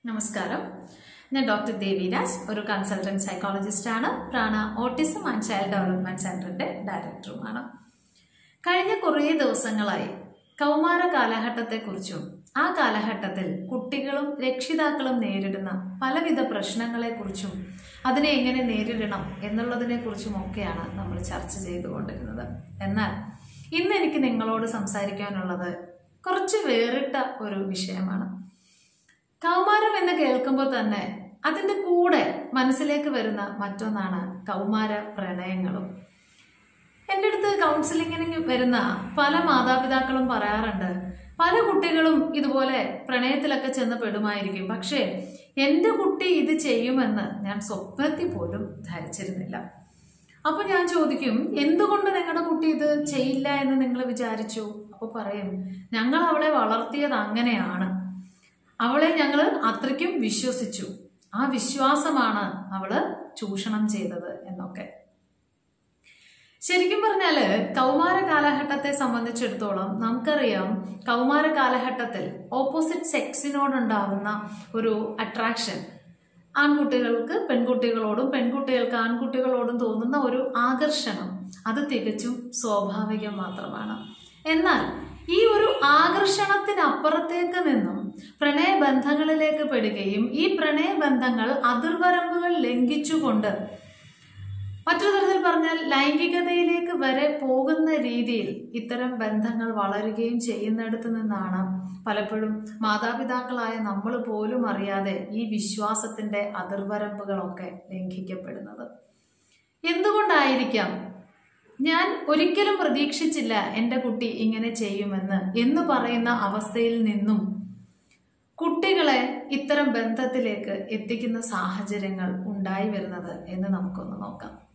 നമസ്കാരം ഞാൻ ഡോക്ടർ ദേവിരാജ് ഒരു കൺസൾട്ടന്റ് സൈക്കോളജിസ്റ്റ് ആണ് പ്രാണ ഓട്ടിസം ആൻഡ് ചൈൽഡ് ഡെവലപ്മെന്റ് സെന്ററിന്റെ ഡയറക്ടറുമാണ് കഴിഞ്ഞ കുറേ ദിവസങ്ങളായി കൗമാര കാലഘട്ടത്തെക്കുറിച്ചും ആ കാലഘട്ടത്തിൽ കുട്ടികളും രക്ഷിതാക്കളും നേരിടുന്ന പലവിധ പ്രശ്നങ്ങളെക്കുറിച്ചും അതിനെ എങ്ങനെ നേരിടണം എന്നുള്ളതിനെ കുറിച്ചും ഒക്കെയാണ് നമ്മൾ ചർച്ച ചെയ്തുകൊണ്ടിരുന്നത് എന്നാൽ ഇന്ന് എനിക്ക് നിങ്ങളോട് സംസാരിക്കാനുള്ളത് കുറച്ച് വേറിട്ട ഒരു വിഷയമാണ് കൗമാരം എന്ന് കേൾക്കുമ്പോൾ തന്നെ അതിൻ്റെ കൂടെ മനസ്സിലേക്ക് വരുന്ന മറ്റൊന്നാണ് കൗമാര പ്രണയങ്ങളും എൻ്റെ അടുത്ത് കൗൺസിലിങ്ങിന് വരുന്ന പല മാതാപിതാക്കളും പറയാറുണ്ട് പല കുട്ടികളും ഇതുപോലെ പ്രണയത്തിലൊക്കെ ചെന്ന് പെടുമായിരിക്കും പക്ഷേ എൻ്റെ കുട്ടി ഇത് ചെയ്യുമെന്ന് ഞാൻ സ്വപ്നത്തിൽ പോലും ധരിച്ചിരുന്നില്ല അപ്പൊ ഞാൻ ചോദിക്കും എന്തുകൊണ്ട് നിങ്ങളുടെ കുട്ടി ഇത് ചെയ്യില്ല എന്ന് നിങ്ങൾ വിചാരിച്ചു അപ്പൊ പറയും ഞങ്ങൾ അവളെ വളർത്തിയത് അങ്ങനെയാണ് അവളെ ഞങ്ങൾ അത്രയ്ക്കും വിശ്വസിച്ചു ആ വിശ്വാസമാണ് അവള് ചൂഷണം ചെയ്തത് എന്നൊക്കെ ശരിക്കും പറഞ്ഞാല് കൗമാര കാലഘട്ടത്തെ സംബന്ധിച്ചിടത്തോളം നമുക്കറിയാം കൗമാര കാലഘട്ടത്തിൽ ഓപ്പോസിറ്റ് സെക്സിനോടുണ്ടാകുന്ന ഒരു അട്രാക്ഷൻ ആൺകുട്ടികൾക്ക് പെൺകുട്ടികളോടും പെൺകുട്ടികൾക്ക് ആൺകുട്ടികളോടും തോന്നുന്ന ഒരു ആകർഷണം അത് തികച്ചും സ്വാഭാവികം മാത്രമാണ് എന്നാൽ ഈ ഒരു ആകർഷണത്തിനപ്പുറത്തേക്ക് നിന്നും പ്രണയബന്ധങ്ങളിലേക്ക് പെടുകയും ഈ പ്രണയബന്ധങ്ങൾ അതിർവരമ്പുകൾ ലംഘിച്ചുകൊണ്ട് മറ്റൊരു തരത്തിൽ പറഞ്ഞാൽ ലൈംഗികതയിലേക്ക് വരെ പോകുന്ന രീതിയിൽ ഇത്തരം ബന്ധങ്ങൾ വളരുകയും ചെയ്യുന്നിടത്ത് നിന്നാണ് പലപ്പോഴും മാതാപിതാക്കളായ നമ്മൾ പോലും അറിയാതെ ഈ വിശ്വാസത്തിന്റെ അതിർവരമ്പുകളൊക്കെ ലംഘിക്കപ്പെടുന്നത് എന്തുകൊണ്ടായിരിക്കാം ഞാൻ ഒരിക്കലും പ്രതീക്ഷിച്ചില്ല എൻ്റെ കുട്ടി ഇങ്ങനെ ചെയ്യുമെന്ന് എന്ന് പറയുന്ന അവസ്ഥയിൽ നിന്നും കുട്ടികളെ ഇത്തരം ബന്ധത്തിലേക്ക് എത്തിക്കുന്ന സാഹചര്യങ്ങൾ ഉണ്ടായി വരുന്നത് എന്ന് നമുക്കൊന്ന് നോക്കാം